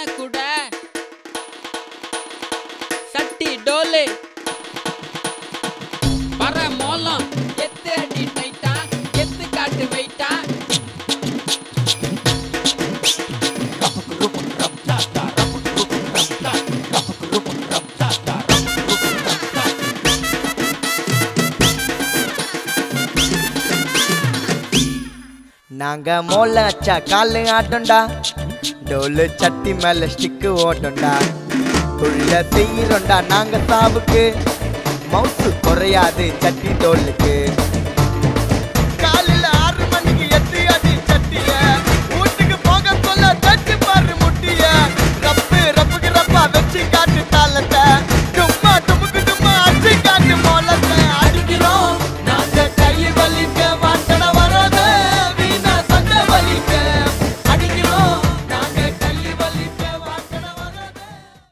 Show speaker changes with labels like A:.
A: யானை கூட சட்டி டோலு பற மோளம் எத்து அடி டைட்டா எத்து காட்டு வைட்டா
B: நாங்க மோல அச்சா காலு ஆட்டோண்டா டோலு சட்டி மேல ஸ்டிக்கு ஓட்டோண்டா உள்ள செய்யறோண்டா நாங்க சாவுக்கு மவுசு குறையாது சட்டி டோலுக்கு